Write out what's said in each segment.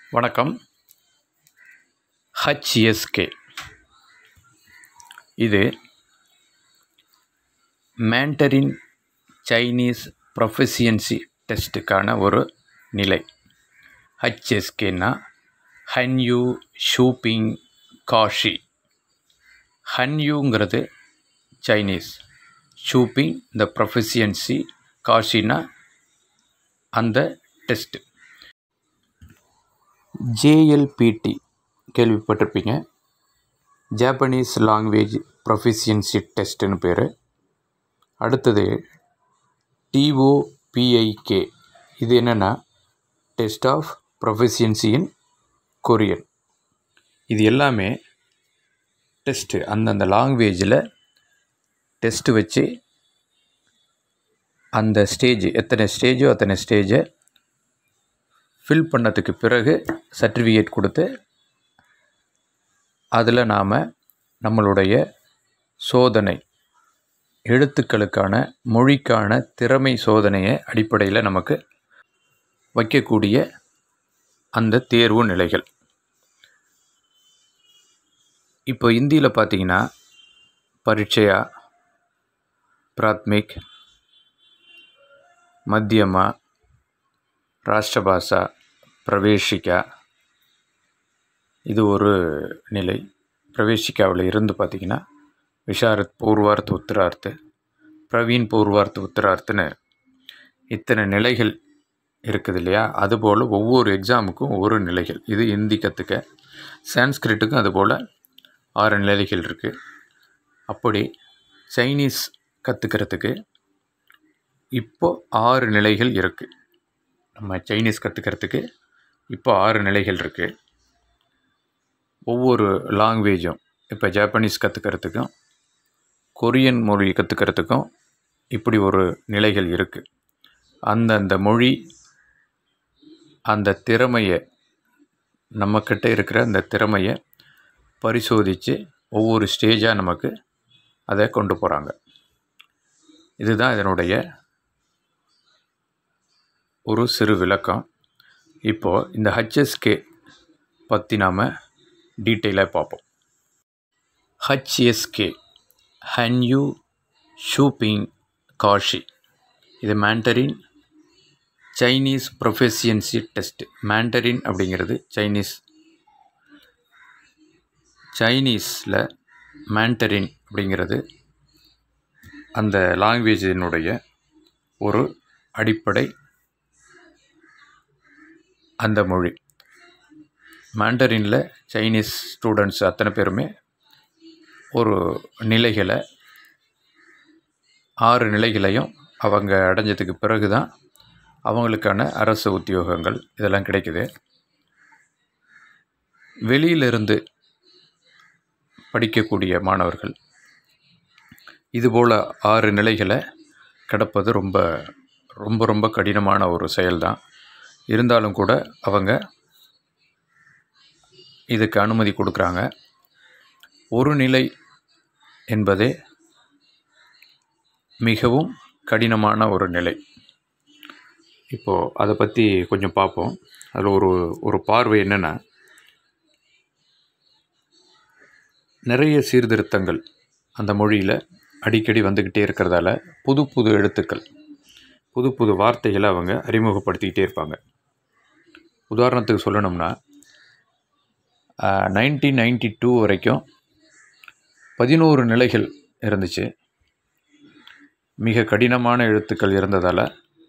வணக்கம் ஹச்எஸ்கே இது Mandarin Chinese proficiency டெஸ்ட்டுக்கான ஒரு நிலை ஹச்எஸ்கேன்னா ஹன்யூ ஷூப்பிங் காஷி ஹன்யூங்கிறது சைனீஸ் ஷூப்பிங் த ப்ரொஃபஷியன்சி காஷினா அந்த டெஸ்ட்டு ஜேஎல்பிடி கேள்விப்பட்டிருப்பீங்க ஜாப்பனீஸ் லாங்குவேஜ் ப்ரொஃபிஷியன்சி டெஸ்ட்டுன்னு பேர் அடுத்தது டிஓபிஐகே இது என்னென்னா test of proficiency in Korean இது எல்லாமே டெஸ்ட்டு அந்தந்த லாங்குவேஜில் டெஸ்ட்டு வச்சு அந்த ஸ்டேஜ் எத்தனை ஸ்டேஜோ அத்தனை ஸ்டேஜை ஃபில் பண்ணதுக்கு பிறகு சர்டிஃபிகேட் கொடுத்து அதில் நாம் நம்மளுடைய சோதனை எழுத்துக்களுக்கான மொழிக்கான திறமை சோதனையை அடிப்படையில் நமக்கு வைக்கக்கூடிய அந்த தேர்வு நிலைகள் இப்போ இந்தியில் பார்த்தீங்கன்னா பரீட்சையா பிராத்மிக் மத்தியமா ராஷ்டிரபாஷா பிரவேஷிகா இது ஒரு நிலை பிரவேஷிகாவில் இருந்து பார்த்திங்கன்னா விஷாரத் பூர்வார்த்த உத்தரார்த்து பிரவீன் பூர்வார்த்த உத்தரார்த்துன்னு இத்தனை நிலைகள் இருக்குது இல்லையா அதுபோல் ஒவ்வொரு எக்ஸாமுக்கும் ஒரு நிலைகள் இது ஹிந்தி கற்றுக்க சான்ஸ்கிரிட்டுக்கும் அதுபோல் ஆறு நிலைகள் இருக்குது அப்படி சைனீஸ் கற்றுக்கிறதுக்கு இப்போ ஆறு நிலைகள் இருக்குது நம்ம சைனீஸ் கற்றுக்கிறதுக்கு இப்போ ஆறு நிலைகள் இருக்குது ஒவ்வொரு லாங்குவேஜும் இப்போ ஜாப்பனீஸ் கற்றுக்கிறதுக்கும் கொரியன் மொழி கற்றுக்கிறதுக்கும் இப்படி ஒரு நிலைகள் இருக்குது அந்தந்த மொழி அந்த திறமையை நம்மக்கிட்ட இருக்கிற அந்த திறமையை பரிசோதித்து ஒவ்வொரு ஸ்டேஜாக நமக்கு அதை கொண்டு போகிறாங்க இதுதான் இதனுடைய ஒரு சிறு விளக்கம் இப்போது இந்த ஹச்எஸ்கே பற்றி நாம் டீட்டெயிலாக பார்ப்போம் ஹச்எஸ்கே ஹன்யூ ஷூப்பிங் காஷி இது Mandarin Chinese proficiency test Mandarin அப்படிங்கிறது சைனீஸ் சைனீஸில் மேண்டரின் அப்படிங்கிறது அந்த லாங்குவேஜினுடைய ஒரு அடிப்படை அந்த மொழி மேண்டரினில் சைனீஸ் ஸ்டூடெண்ட்ஸ் அத்தனை பேருமே ஒரு நிலைகளை ஆறு நிலைகளையும் அவங்க அடைஞ்சதுக்கு பிறகு தான் அவங்களுக்கான அரசு உத்தியோகங்கள் இதெல்லாம் கிடைக்குது வெளியிலிருந்து படிக்கக்கூடிய மாணவர்கள் இதுபோல் ஆறு நிலைகளை கிடப்பது ரொம்ப ரொம்ப ரொம்ப கடினமான ஒரு செயல்தான் இருந்தாலும் கூட அவங்க இதுக்கு அனுமதி கொடுக்குறாங்க ஒரு நிலை என்பதே மிகவும் கடினமான ஒரு நிலை இப்போது அதை பற்றி கொஞ்சம் பார்ப்போம் அதில் ஒரு ஒரு பார்வை என்னென்னா நிறைய சீர்திருத்தங்கள் அந்த மொழியில் அடிக்கடி வந்துக்கிட்டே இருக்கிறதால புது புது எழுத்துக்கள் புது புது வார்த்தைகளை அவங்க அறிமுகப்படுத்திக்கிட்டே இருப்பாங்க உதாரணத்துக்கு சொல்லணும்னா நைன்டீன் நைன்டி டூ வரைக்கும் பதினோரு நிலைகள் இருந்துச்சு மிக கடினமான எழுத்துக்கள் இருந்ததால்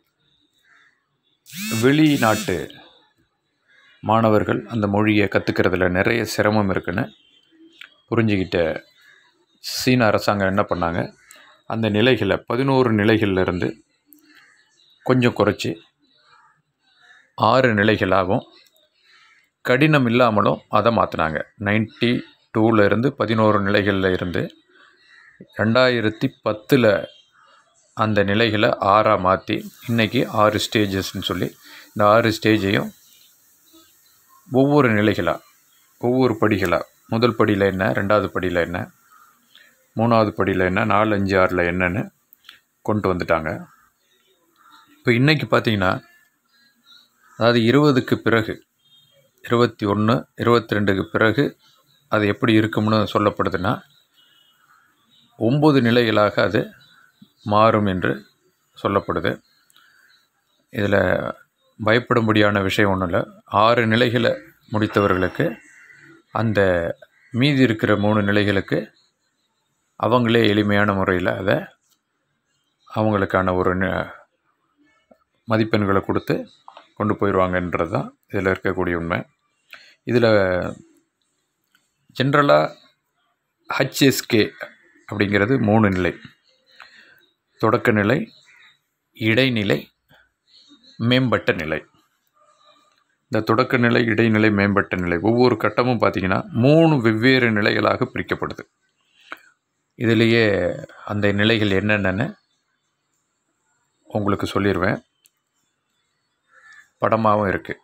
வெளிநாட்டு மாணவர்கள் அந்த மொழியை கற்றுக்கிறதுல நிறைய சிரமம் இருக்குன்னு புரிஞ்சுக்கிட்ட சீன அரசாங்கம் என்ன பண்ணாங்க அந்த நிலைகளை பதினோரு நிலைகள்லேருந்து கொஞ்சம் குறைச்சி ஆறு நிலைகளாகவும் கடினம் இல்லாமலும் அதை மாற்றினாங்க நைன்டி டூவிலேருந்து பதினோரு நிலைகளில் இருந்து ரெண்டாயிரத்தி பத்தில் அந்த நிலைகளை ஆறாக மாற்றி இன்றைக்கி ஆறு ஸ்டேஜஸ்ன்னு சொல்லி இந்த ஆறு ஸ்டேஜையும் ஒவ்வொரு நிலைகளாக ஒவ்வொரு படிகளாக முதல் படியில் என்ன ரெண்டாவது படியில் என்ன மூணாவது படியில் என்ன நாலு அஞ்சு ஆறில் என்னன்னு கொண்டு வந்துட்டாங்க இப்போ இன்றைக்கி பார்த்தீங்கன்னா அதாவது இருபதுக்கு பிறகு இருபத்தி ஒன்று இருபத்தி ரெண்டுக்கு பிறகு அது எப்படி இருக்கும்னு சொல்லப்படுதுன்னா ஒம்பது நிலைகளாக அது மாறும் என்று சொல்லப்படுது இதில் பயப்படும்படியான விஷயம் ஒன்றும் இல்லை ஆறு நிலைகளை முடித்தவர்களுக்கு அந்த மீதி இருக்கிற மூணு நிலைகளுக்கு அவங்களே எளிமையான முறையில் அதை அவங்களுக்கான ஒரு ந- மதிப்பெண்களை கொடுத்து கொண்டு போயிடுவாங்கன்றது தான் இதில் இருக்கக்கூடிய உண்மை இதில் ஜென்ரலாக ஹச்எஸ்கே அப்படிங்கிறது மூணு நிலை தொடக்க நிலை இடைநிலை மேம்பட்ட நிலை இந்த தொடக்க நிலை இடைநிலை மேம்பட்ட நிலை ஒவ்வொரு கட்டமும் பார்த்திங்கன்னா மூணு வெவ்வேறு நிலைகளாக பிரிக்கப்படுது இதிலேயே அந்த நிலைகள் என்னென்னு உங்களுக்கு சொல்லிடுவேன் படமாகவும் இருக்குது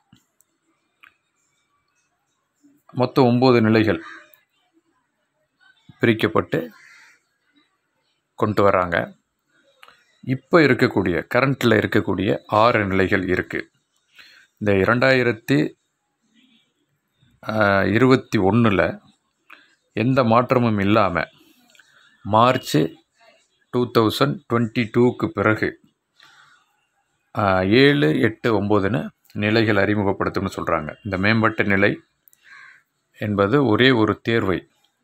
மொத்தம் ஒம்பது நிலைகள் பிரிக்கப்பட்டு கொண்டு வராங்க இப்போ இருக்கக்கூடிய கரண்ட்டில் இருக்கக்கூடிய ஆறு நிலைகள் இருக்குது இந்த இரண்டாயிரத்தி இருபத்தி ஒன்றில் எந்த மாற்றமும் இல்லாமல் மார்ச் டூ தௌசண்ட் டுவெண்ட்டி டூக்கு பிறகு ஆஹ், ஏழு எட்டு ஒம்போதுன்னு நிலைகள் அறிமுகப்படுத்தும்னு சொல்கிறாங்க இந்த மேம்பட்ட நிலை என்பது ஒரே ஒரு தேர்வை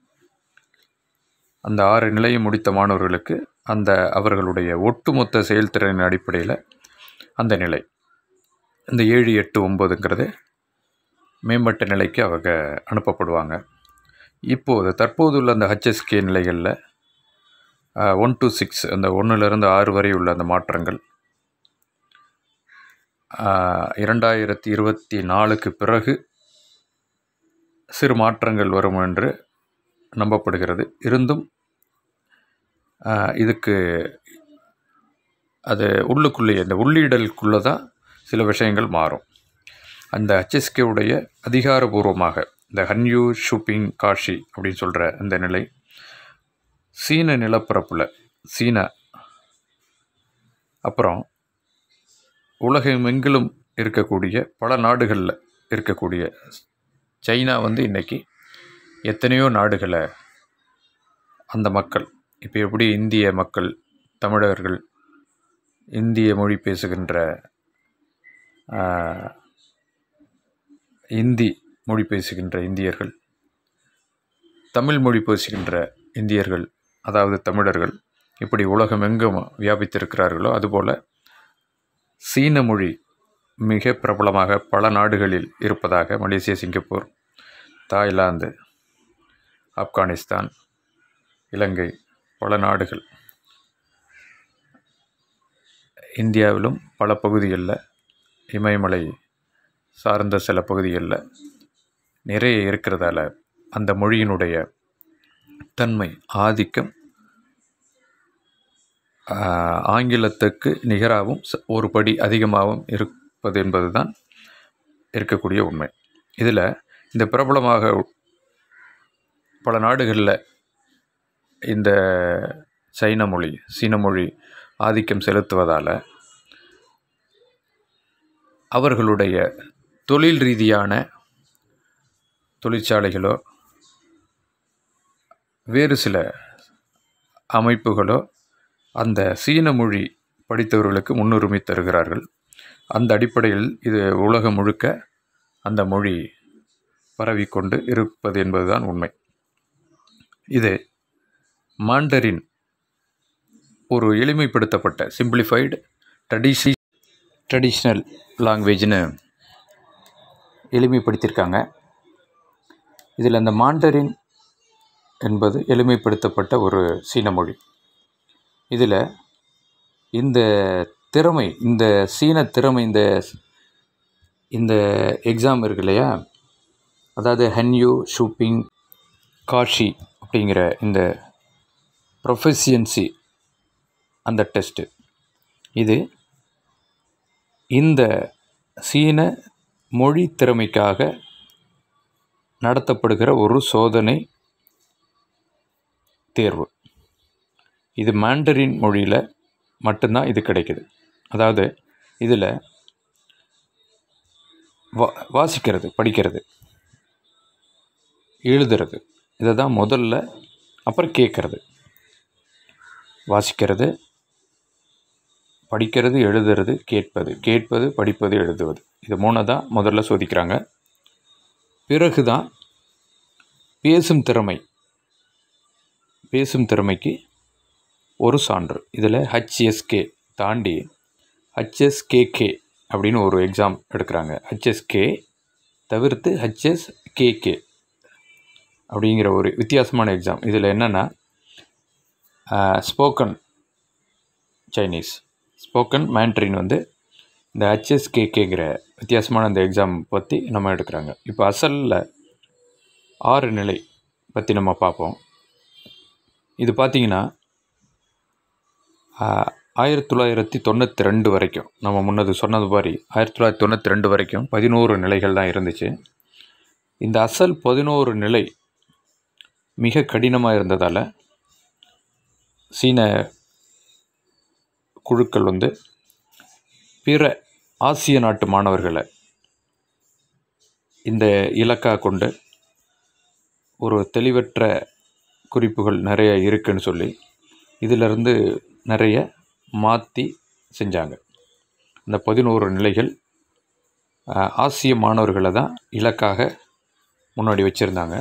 அந்த ஆறு நிலையை முடித்த மாணவர்களுக்கு அந்த அவர்களுடைய ஒட்டுமொத்த செயல்திறனின் அடிப்படையில் அந்த நிலை இந்த ஏழு எட்டு ஒம்போதுங்கிறது மேம்பட்ட நிலைக்கு அவங்க அனுப்பப்படுவாங்க இப்போது தற்போதுள்ள அந்த ஹச்எஸ்கே நிலைகளில் ஒன் to சிக்ஸ் அந்த ஒன்றுலேருந்து ஆறு வரை உள்ள அந்த மாற்றங்கள் ஆஹ், இரண்டாயிரத்தி இருபத்தி நாலுக்கு பிறகு சிறு மாற்றங்கள் வரும் என்று நம்பப்படுகிறது இருந்தும் ஆஹ், இதுக்கு அது உள்ளுக்குள்ளேயே இந்த உள்ளீடலுக்குள்ளே தான் சில விஷயங்கள் மாறும் அந்த HSK உடைய அதிகாரபூர்வமாக இந்த ஹன்யூ ஷூப்பிங் காஷி அப்படின்னு சொல்கிற அந்த நிலை சீன நிலப்பரப்பில் சீனா அப்புறம் உலகமெங்கிலும் இருக்கக்கூடிய பல நாடுகளில் இருக்கக்கூடிய சைனா வந்து இன்றைக்கி எத்தனையோ நாடுகளை அந்த மக்கள் இப்போ எப்படி இந்திய மக்கள் தமிழர்கள் இந்திய மொழி பேசுகின்ற ஆஹ், இந்தி மொழி பேசுகின்ற இந்தியர்கள் தமிழ் மொழி பேசுகின்ற இந்தியர்கள் அதாவது தமிழர்கள் இப்படி உலகமெங்கும் வியாபித்திருக்கிறார்களோ அதுபோல் சீன மொழி மிக பிரபலமாக பல நாடுகளில் இருப்பதாக மலேசியா சிங்கப்பூர் தாய்லாந்து ஆப்கானிஸ்தான் இலங்கை பல நாடுகள் இந்தியாவிலும் பல பகுதிகளில் இமயமலை சார்ந்த சில பகுதிகளில் நிறைய இருக்கிறதால அந்த மொழியினுடைய தன்மை ஆதிக்கம் ஆஹ், ஆங்கிலத்துக்கு நிகராகவும் ச- ஒரு படி அதிகமாகவும் இருப்பது என்பது தான் இருக்கக்கூடிய உண்மை இதில் இந்த பிரபலமாக பல நாடுகளில் இந்த சைன மொழி சீன மொழி ஆதிக்கம் செலுத்துவதால் அவர்களுடைய தொழில் ரீதியான தொழிற்சாலைகளோ வேறு சில அமைப்புகளோ அந்த சீன மொழி படித்தவர்களுக்கு முன்னுரிமை தருகிறார்கள் அந்த அடிப்படையில் இது உலகம் முழுக்க அந்த மொழி பரவிக்கொண்டு இருப்பது என்பதுதான் உண்மை இது மாண்டரின் ஒரு எளிமைப்படுத்தப்பட்ட சிம்பிளிஃபைடு ட்ரெடிஷி ட்ரெடிஷ்னல் லாங்குவேஜ்னு எளிமைப்படுத்தியிருக்காங்க இதில் அந்த மாண்டரின் என்பது எளிமைப்படுத்தப்பட்ட ஒரு சீன மொழி இதில் இந்த திறமை இந்த சீன திறமை இந்த இந்த எக்ஸாம் இருக்கு இல்லையா அதாவது ஹன்யூ ஷூப்பிங் காஷி அப்படிங்கிற இந்த ப்ரொஃபஷியன்சி அந்த டெஸ்ட்டு இது இந்த சீன மொழி திறமைக்காக நடத்தப்படுகிற ஒரு சோதனை தேர்வு இது மாண்டரின் மொழியில் மட்டும்தான் இது கிடைக்குது அதாவது இதில் வா வாசிக்கிறது படிக்கிறது எழுதுறது இதை தான் முதல்ல அப்புறம் கேட்குறது வாசிக்கிறது படிக்கிறது எழுதுறது கேட்பது கேட்பது படிப்பது எழுதுவது இது மூணு தான் முதல்ல சோதிக்கிறாங்க பிறகு தான் பேசும் திறமை பேசும் திறமைக்கு ஒரு சான்று இதில் ஹச்எஸ்கே தாண்டி ஹச்எஸ்கேகே அப்படின்னு ஒரு எக்ஸாம் எடுக்கிறாங்க ஹச்எஸ்கே தவிர்த்து ஹச்எஸ்கேகே அப்படிங்கிற ஒரு வித்தியாசமான எக்ஸாம் இதில் என்னென்னா ஸ்போக்கன் சைனீஸ் ஸ்போக்கன் மேண்ட்ரின் வந்து இந்த ஹச்எஸ்கேகேங்கிற வித்தியாசமான அந்த எக்ஸாம் பற்றி நம்ம எடுக்கிறாங்க இப்போ அசலில் ஆறு நிலை பற்றி நம்ம பார்ப்போம் இது பார்த்திங்கன்னா ஆயிரத்தி தொள்ளாயிரத்தி தொண்ணூற்றி ரெண்டு வரைக்கும் நம்ம முன்னது சொன்னது மாதிரி ஆயிரத்தி தொள்ளாயிரத்தி தொண்ணூற்றி ரெண்டு வரைக்கும் பதினோரு நிலைகள் தான் இருந்துச்சு இந்த அசல் பதினோரு நிலை மிக கடினமாக இருந்ததால் சீன குழுக்கள் வந்து பிற ஆசிய நாட்டு மாணவர்களை இந்த இலக்காக கொண்டு ஒரு தெளிவற்ற குறிப்புகள் நிறைய இருக்குன்னு சொல்லி இதிலிருந்து நிறைய மாற்றி செஞ்சாங்க இந்த பதினோரு நிலைகள் ஆசிய மாணவர்களை தான் இலக்காக முன்னாடி வச்சுருந்தாங்க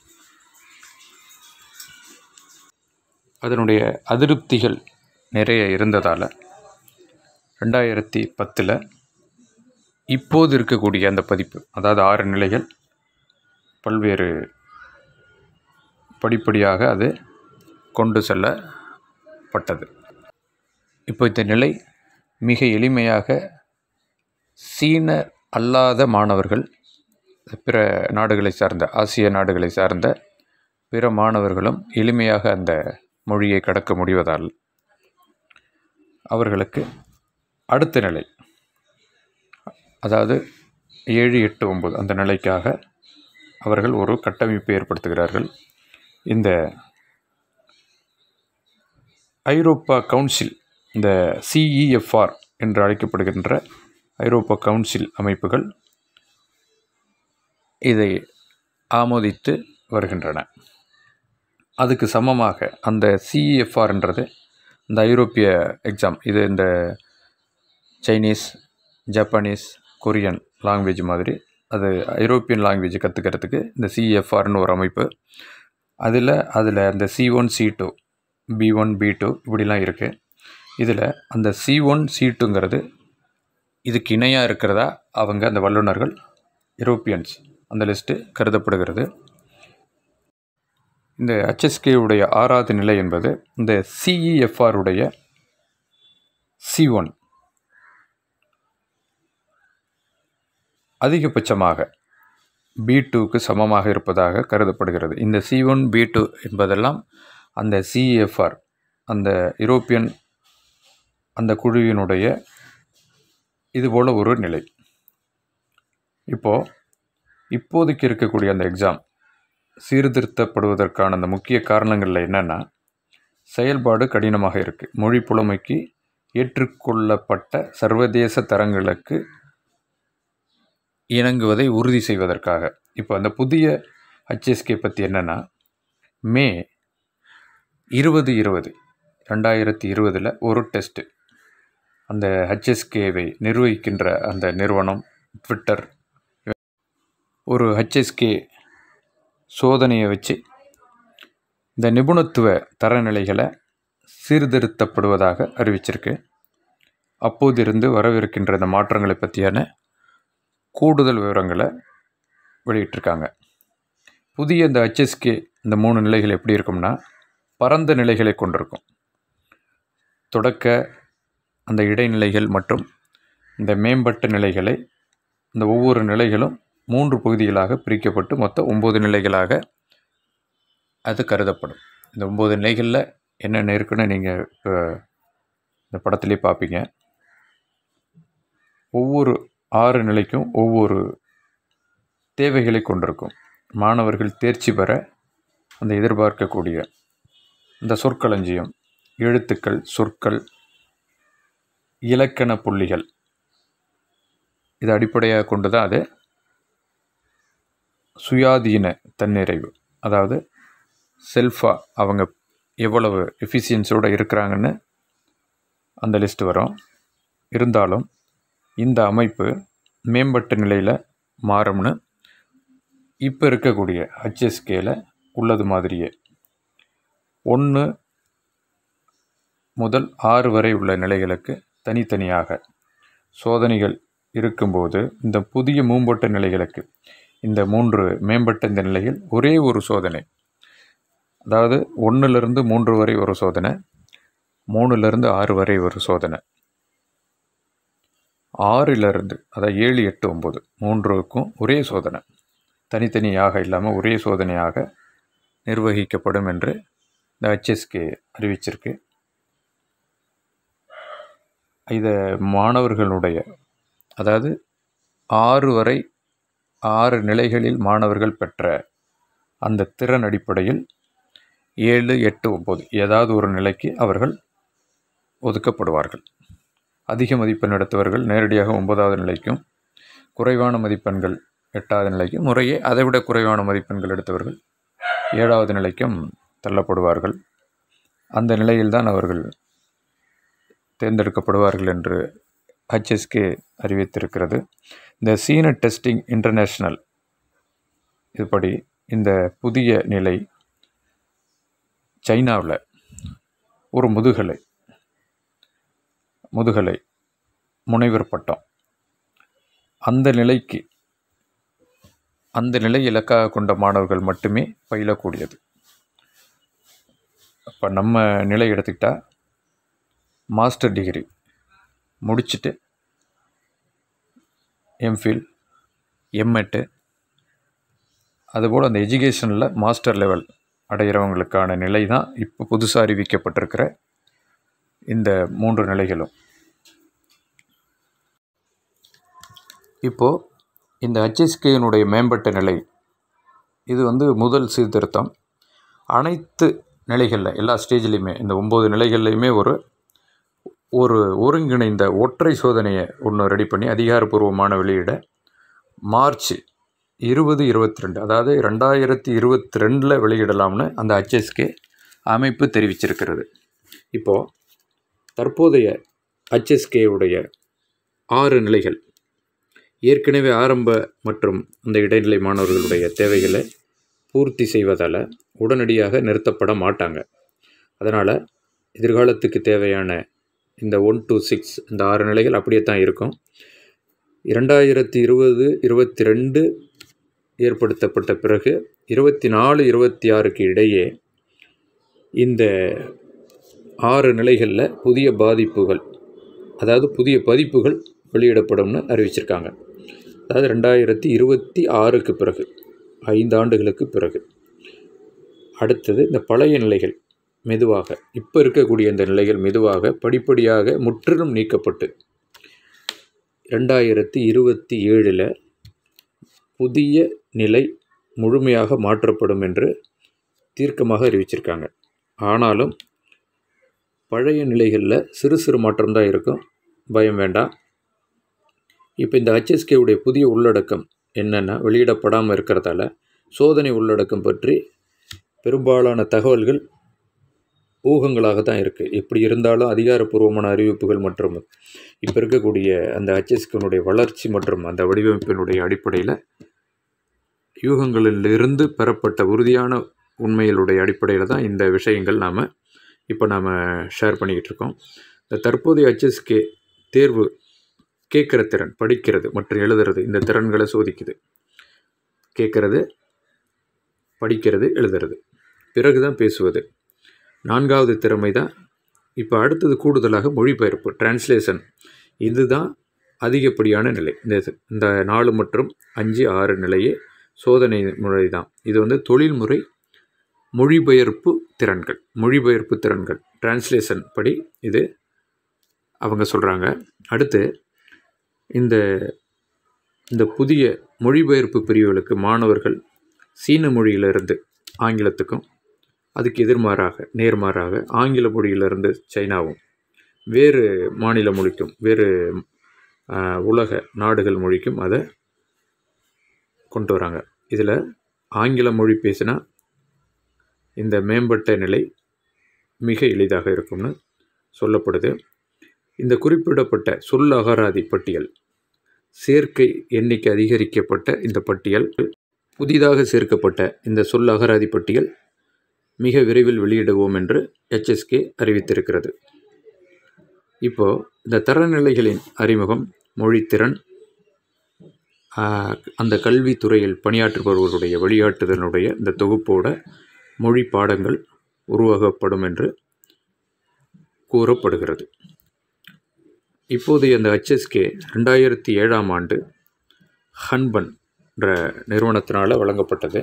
அதனுடைய அதிருப்திகள் நிறைய இருந்ததால் ரெண்டாயிரத்தி பத்தில் இப்போது இருக்கக்கூடிய அந்த பதிப்பு அதாவது ஆறு நிலைகள் பல்வேறு படிப்படியாக அது கொண்டு செல்லப்பட்டது இப்போ இந்த நிலை மிக எளிமையாக சீன அல்லாத மாணவர்கள் பிற நாடுகளை சார்ந்த ஆசிய நாடுகளை சார்ந்த பிற மாணவர்களும் எளிமையாக அந்த மொழியை கடக்க முடிவதால் அவர்களுக்கு அடுத்த நிலை அதாவது ஏழு எட்டு ஒம்பது அந்த நிலைக்காக அவர்கள் ஒரு கட்டமைப்பை ஏற்படுத்துகிறார்கள் இந்த ஐரோப்பா கவுன்சில் இந்த சிஇஎஃப்ஆர் என்று அழைக்கப்படுகின்ற ஐரோப்பா கவுன்சில் அமைப்புகள் இதை ஆமோதித்து வருகின்றன அதுக்கு சமமாக அந்த சிஇஎஃப்ஆர்ன்றது இந்த ஐரோப்பிய எக்ஸாம் இது இந்த சைனீஸ் ஜப்பானீஸ் கொரியன் லாங்குவேஜ் மாதிரி அது ஐரோப்பியன் லாங்குவேஜ் கற்றுக்கிறதுக்கு இந்த சிஎஃப்ஆர்னு ஒரு அமைப்பு அதில் அதில் அந்த C one C two B one B two இப்படிலாம் இருக்குது இதில் அந்த சி ஒன் சி டூங்கிறது இதுக்கு இணையாக இருக்கிறதா அவங்க அந்த வல்லுநர்கள் யூரோப்பியன்ஸ் அந்த லிஸ்ட்டு கருதப்படுகிறது இந்த ஹெச்எஸ்கே உடைய ஆறாவது நிலை என்பது இந்த சிஇஎஃப்ஆர் உடைய சி ஒன் அதிகபட்சமாக பி டூக்கு சமமாக இருப்பதாக கருதப்படுகிறது இந்த சி ஒன் பி டூ என்பதெல்லாம் அந்த சிஎஃப்ஆர் அந்த யூரோப்பியன் அந்த குழுவினுடைய இதுபோல் ஒரு நிலை இப்போது இப்போதைக்கு இருக்கக்கூடிய அந்த எக்ஸாம் சீர்திருத்தப்படுவதற்கான அந்த முக்கிய காரணங்களில் என்னென்னா செயல்பாடு கடினமாக இருக்குது மொழி புலமைக்கு ஏற்றுக்கொள்ளப்பட்ட சர்வதேச தரங்களுக்கு இணங்குவதை உறுதி செய்வதற்காக இப்போ அந்த புதிய ஹச்எஸ்கே பற்றி என்னென்னா மே இருபது இருபது ரெண்டாயிரத்தி இருபதில் ஒரு டெஸ்ட்டு அந்த ஹெச்எஸ்கேவை நிர்வகிக்கின்ற அந்த நிறுவனம் ட்விட்டர் ஒரு ஹெச்எஸ்கே சோதனையை வச்சு இந்த நிபுணத்துவ தரநிலைகளை சீர்திருத்தப்படுவதாக அறிவிச்சிருக்கு அப்போதிருந்து வரவிருக்கின்ற இந்த மாற்றங்களை பற்றியான கூடுதல் விவரங்களை வெளியிட்டிருக்காங்க புதிய இந்த ஹெச்எஸ்கே இந்த மூணு நிலைகள் எப்படி இருக்கும்னா பரந்த நிலைகளை கொண்டிருக்கும் தொடக்க அந்த இடைநிலைகள் மற்றும் இந்த மேம்பட்ட நிலைகளை இந்த ஒவ்வொரு நிலைகளும் மூன்று பகுதிகளாக பிரிக்கப்பட்டு மொத்தம் ஒம்பது நிலைகளாக அது கருதப்படும் இந்த ஒம்பது நிலைகளில் என்னென்ன இருக்குன்னு நீங்கள் இப்போ இந்த படத்துலேயே பார்ப்பீங்க ஒவ்வொரு ஆறு நிலைக்கும் ஒவ்வொரு தேவைகளை கொண்டிருக்கும் மாணவர்கள் தேர்ச்சி பெற அந்த எதிர்பார்க்கக்கூடிய இந்த சொற்களஞ்சியம் எழுத்துக்கள் சொற்கள் இலக்கண புள்ளிகள் இதை அடிப்படையாக கொண்டு தான் அது சுயாதீன தன்னிறைவு அதாவது செல்ஃபாக அவங்க எவ்வளவு எஃபிஷியன்ஸோடு இருக்கிறாங்கன்னு அந்த லிஸ்ட் வரும் இருந்தாலும் இந்த அமைப்பு மேம்பட்ட நிலையில் மாறும்னு இப்போ இருக்கக்கூடிய ஹச்எஸ்கேல உள்ளது மாதிரியே ஒன்று முதல் ஆறு வரை உள்ள நிலைகளுக்கு தனித்தனியாக சோதனைகள் இருக்கும்போது இந்த புதிய மேம்பட்ட நிலைகளுக்கு இந்த மூன்று மேம்பட்ட இந்த நிலைகள் ஒரே ஒரு சோதனை அதாவது ஒன்றுலேருந்து மூன்று வரை ஒரு சோதனை மூணுலேருந்து ஆறு வரை ஒரு சோதனை ஆறிலிருந்து அதாவது ஏழு எட்டு ஒம்பது மூன்றுக்கும் ஒரே சோதனை தனித்தனியாக இல்லாமல் ஒரே சோதனையாக நிர்வகிக்கப்படும் என்று இந்த ஹெச்எஸ்கே அறிவிச்சிருக்கு இதை மாணவர்களுடைய அதாவது ஆறு வரை ஆறு நிலைகளில் மாணவர்கள் பெற்ற அந்த திறன் அடிப்படையில் ஏழு எட்டு ஒம்பது ஏதாவது ஒரு நிலைக்கு அவர்கள் ஒதுக்கப்படுவார்கள் அதிக மதிப்பெண் எடுத்தவர்கள் நேரடியாக ஒன்பதாவது நிலைக்கும் குறைவான மதிப்பெண்கள் எட்டாவது நிலைக்கும் முறையே அதைவிட குறைவான மதிப்பெண்கள் எடுத்தவர்கள் ஏழாவது நிலைக்கும் தள்ளப்படுவார்கள் அந்த நிலையில்தான் அவர்கள் தேர்ந்தெடுக்கப்படுவார்கள் என்று ஹச்எஸ்கே அறிவித்திருக்கிறது இந்த சீன டெஸ்டிங் இன்டர்நேஷ்னல் இதுபடி இந்த புதிய நிலை சைனாவில் ஒரு முதுகலை முதுகலை முனைவர் பட்டம் அந்த நிலைக்கு அந்த நிலை இலக்காக கொண்ட மாணவர்கள் மட்டுமே பயிலக்கூடியது இப்போ நம்ம நிலை எடுத்துக்கிட்டால் மாஸ்டர் டிகிரி முடிச்சுட்டு எம்ஃபில் எம்எட்டு அதுபோல் அந்த எஜுகேஷனில் மாஸ்டர் லெவல் அடைகிறவங்களுக்கான நிலை தான் இப்போ புதுசாக அறிவிக்கப்பட்டிருக்கிற இந்த மூன்று நிலைகளும் இப்போது இந்த ஹெச்எஸ்கேனுடைய மேம்பட்ட நிலை இது வந்து முதல் சீர்திருத்தம் அனைத்து நிலைகளில் எல்லா ஸ்டேஜ்லேயுமே இந்த ஒம்பது நிலைகள்லையுமே ஒரு ஒரு ஒருங்கிணைந்த ஒற்றை சோதனையை ஒன்று ரெடி பண்ணி அதிகாரப்பூர்வமான வெளியிட மார்ச் இருபது இருபத்தி ரெண்டு அதாவது ரெண்டாயிரத்தி இருபத்தி ரெண்டில் வெளியிடலாம்னு அந்த ஹெச்எஸ்கே அமைப்பு தெரிவிச்சிருக்கிறது இப்போது தற்போதைய ஹெச்எஸ்கேவுடைய ஆறு நிலைகள் ஏற்கனவே ஆரம்ப மற்றும் அந்த இடைநிலை மாணவர்களுடைய தேவைகளை பூர்த்தி செய்வதால் உடனடியாக நிறுத்தப்பட மாட்டாங்க அதனால் எதிர்காலத்துக்கு தேவையான இந்த ஒன் டு சிக்ஸ் இந்த ஆறு நிலைகள் அப்படியே தான் இருக்கும் இரண்டாயிரத்தி இருபது இருபத்தி ரெண்டு ஏற்படுத்தப்பட்ட பிறகு இருபத்தி நாலு இருபத்தி ஆறுக்கு இடையே இந்த ஆறு நிலைகளில் புதிய பாதிப்புகள் அதாவது புதிய பதிப்புகள் வெளியிடப்படும்னு அறிவிச்சிருக்காங்க அதாவது ரெண்டாயிரத்தி இருபத்தி ஆறுக்கு பிறகு ஐந்து ஆண்டுகளுக்கு பிறகு அடுத்தது இந்த பழைய நிலைகள் மெதுவாக இப்போ இருக்கக்கூடிய இந்த நிலைகள் மெதுவாக படிப்படியாக முற்றிலும் நீக்கப்பட்டு ரெண்டாயிரத்தி இருபத்தி ஏழில் புதிய நிலை முழுமையாக மாற்றப்படும் என்று தீர்க்கமாக அறிவிச்சிருக்காங்க ஆனாலும் பழைய நிலைகளில் சிறு சிறு மாற்றம் தான் இருக்கும் பயம் வேண்டாம் இப்போ இந்த ஹெச்எஸ்கேவுடைய புதிய உள்ளடக்கம் என்னென்னா வெளியிடப்படாமல் இருக்கிறதால சோதனை உள்ளடக்கம் பற்றி பெரும்பாலான தகவல்கள் ஊகங்களாக தான் இருக்குது எப்படி இருந்தாலும் அதிகாரப்பூர்வமான அறிவிப்புகள் மற்றும் இப்போ இருக்கக்கூடிய அந்த ஹெச்எஸ்கனுடைய வளர்ச்சி மற்றும் அந்த வடிவமைப்பினுடைய அடிப்படையில் யூகங்களிலிருந்து பெறப்பட்ட உறுதியான உண்மைகளுடைய அடிப்படையில் தான் இந்த விஷயங்கள் நாம் இப்போ நாம் ஷேர் பண்ணிக்கிட்டு இருக்கோம் இந்த தற்போதைய ஹெச்எஸ்கே தேர்வு கேட்குற திறன் படிக்கிறது மற்றும் எழுதுறது இந்த திறன்களை சோதிக்குது கேட்குறது படிக்கிறது எழுதுறது பிறகு தான் பேசுவது நான்காவது திறமை தான் இப்போ அடுத்தது கூடுதலாக மொழிபெயர்ப்பு டிரான்ஸ்லேஷன் இதுதான் அதிகப்படியான நிலை இந்த இந்த நாலு மற்றும் அஞ்சு ஆறு நிலையே சோதனை முறை தான் இது வந்து தொழில்முறை மொழிபெயர்ப்பு திறன்கள் மொழிபெயர்ப்பு திறன்கள் டிரான்ஸ்லேஷன் படி இது அவங்க சொல்கிறாங்க அடுத்து இந்த இந்த புதிய மொழிபெயர்ப்பு பிரிவுகளுக்கு மாணவர்கள் சீன மொழியிலிருந்து ஆங்கிலத்துக்கும் அதுக்கு எதிர்மாறாக நேர்மாறாக ஆங்கில மொழியிலிருந்து சைனாவும் வேறு மாநில மொழிக்கும் வேறு உலக நாடுகள் மொழிக்கும் அதை கொண்டு வராங்க இதில் ஆங்கில மொழி பேசினா இந்த மேம்பட்ட நிலை மிக எளிதாக இருக்கும்னு சொல்லப்படுது இந்த குறிப்பிடப்பட்ட சொல் அகராதி பட்டியல் சேர்க்கை எண்ணிக்கை அதிகரிக்கப்பட்ட இந்த பட்டியல் புதிதாக சேர்க்கப்பட்ட இந்த சொல் அகராதி பட்டியல் மிக விரைவில் வெளியிடுவோம் என்று ஹெச்எஸ்கே அறிவித்திருக்கிறது இப்போ இந்த தரநிலைகளின் அறிமுகம் மொழித்திறன் ஆஹ், அந்த கல்வித்துறையில் பணியாற்றுபவர்களுடைய வழிகாட்டுதலுடைய இந்த தொகுப்போட மொழி பாடங்கள் உருவாக்கப்படும் என்று கூறப்படுகிறது இப்போதைய இந்த ஹெச்எஸ்கே ரெண்டாயிரத்தி ஏழாம் ஆண்டு ஹன்பன் என்ற நிறுவனத்தினால் வழங்கப்பட்டது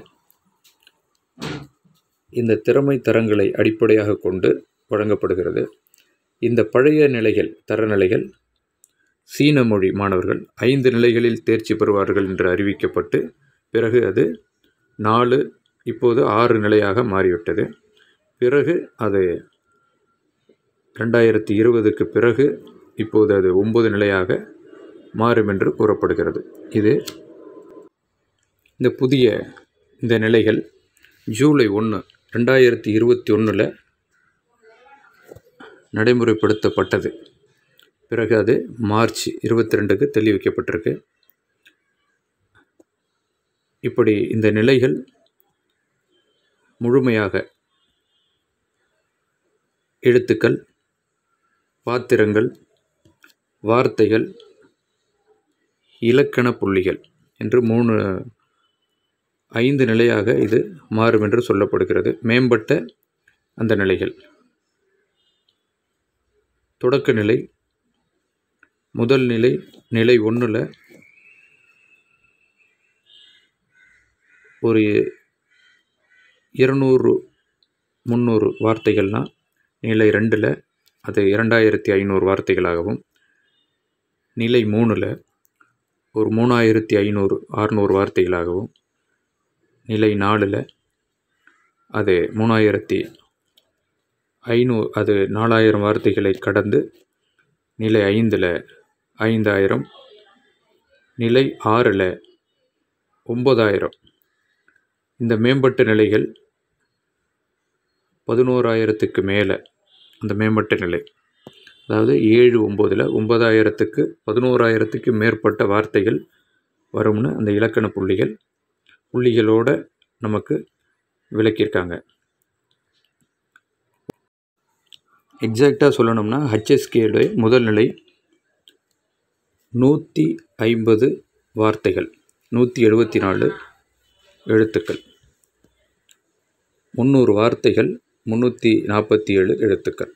இந்த திறமை தரங்களை அடிப்படையாக கொண்டு வழங்கப்படுகிறது இந்த பழைய நிலைகள் தரநிலைகள் சீன மொழி மாணவர்கள் ஐந்து நிலைகளில் தேர்ச்சி பெறுவார்கள் என்று அறிவிக்கப்பட்டு பிறகு அது நாலு இப்போது ஆறு நிலையாக மாறிவிட்டது பிறகு அது ரெண்டாயிரத்தி இருபதுக்கு பிறகு இப்போது அது ஒன்பது நிலையாக மாறும் என்று கூறப்படுகிறது இது இந்த புதிய இந்த நிலைகள் ஜூலை ஒன்று ரெண்டாயிரத்தி இருபத்தி ஒன்றில் நடைமுறைப்படுத்தப்பட்டது பிறகு அது மார்ச் இருபத்தி ரெண்டுக்கு தள்ளி வைக்கப்பட்டிருக்கு இப்படி இந்த நிலைகள் முழுமையாக எழுத்துக்கள் பாத்திரங்கள் வார்த்தைகள் இலக்கண புள்ளிகள் என்று மூணு ஐந்து நிலையாக இது மாறும் என்று சொல்லப்படுகிறது மேம்பட்ட அந்த நிலைகள் தொடக்க நிலை முதல் நிலை நிலை ஒன்றில் ஒரு இருநூறு முந்நூறு வார்த்தைகள்னால் நிலை ரெண்டில் அது இரண்டாயிரத்தி ஐநூறு வார்த்தைகளாகவும் நிலை மூணில் ஒரு மூணாயிரத்தி ஐநூறு ஆறுநூறு வார்த்தைகளாகவும் நிலை நாலில் அது மூணாயிரத்தி ஐநூறு அது நாலாயிரம் வார்த்தைகளை கடந்து நிலை ஐந்தில் ஐந்தாயிரம் நிலை ஆறில் ஒம்பதாயிரம் இந்த மேம்பட்ட நிலைகள் பதினோராயிரத்துக்கு மேலே அந்த மேம்பட்ட நிலை அதாவது ஏழு ஒம்போதில் ஒன்பதாயிரத்துக்கு பதினோராயிரத்துக்கு மேற்பட்ட வார்த்தைகள் வரும்னு அந்த இலக்கண புள்ளிகள் புள்ளிகளோட நமக்கு விளக்கியிருக்காங்க எக்ஸாக்டாக சொல்லணும்னா ஹச்எஸ்கேடைய முதல் நிலை நூற்றி ஐம்பது வார்த்தைகள் நூற்றி எழுபத்தி நாலு எழுத்துக்கள் முந்நூறு வார்த்தைகள் முந்நூற்றி நாற்பத்தி ஏழு எழுத்துக்கள்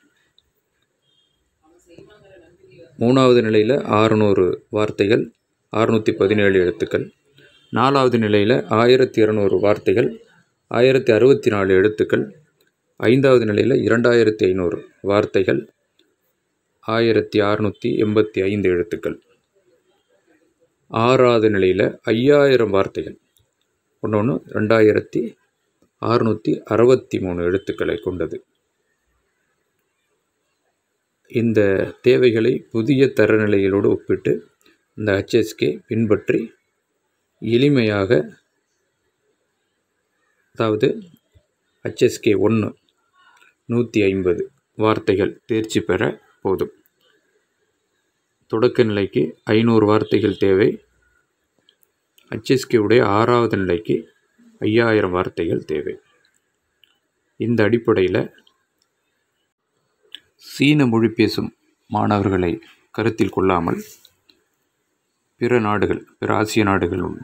மூணாவது நிலையில் ஆறுநூறு வார்த்தைகள் அறுநூற்றி பதினேழு எழுத்துக்கள் நாலாவது நிலையில் ஆயிரத்தி இரநூறு வார்த்தைகள் ஆயிரத்தி அறுபத்தி நாலு எழுத்துக்கள் ஐந்தாவது நிலையில் இரண்டாயிரத்தி ஐநூறு வார்த்தைகள் ஆயிரத்தி அறுநூற்றி எண்பத்தி ஐந்து எழுத்துக்கள் ஆறாவது நிலையில் ஐயாயிரம் வார்த்தைகள் ஒன்று ஒன்று ரெண்டாயிரத்தி அறுநூற்றி அறுபத்தி மூணு எழுத்துக்களை கொண்டது இந்த தேவைகளை புதிய தரநிலைகளோடு ஒப்பிட்டு இந்த ஹெச்எஸ்கே பின்பற்றி எளிமையாக அதாவது ஹெச்எஸ்கே ஒன்று நூற்றி ஐம்பது வார்த்தைகள் தேர்ச்சி பெற போதும் தொடக்க நிலைக்கு ஐநூறு வார்த்தைகள் தேவை HSK உடைய ஆறாவது நிலைக்கு ஐயாயிரம் வார்த்தைகள் தேவை இந்த அடிப்படையில் சீன மொழி பேசும் மாணவர்களை கருத்தில் கொள்ளாமல் பிற நாடுகள் பிற ஆசிய நாடுகளும்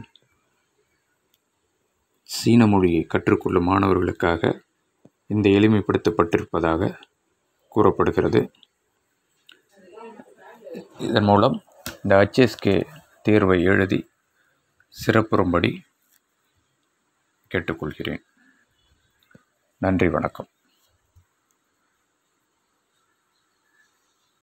சீன மொழியை கற்றுக்கொள்ளும் மாணவர்களுக்காக இந்த எளிமைப்படுத்தப்பட்டிருப்பதாக கூறப்படுகிறது இதன் மூலம் இந்த ஹெச்எஸ்கே தேர்வை எழுதி சிறப்புறும்படி கேட்டுக்கொள்கிறேன் நன்றி வணக்கம்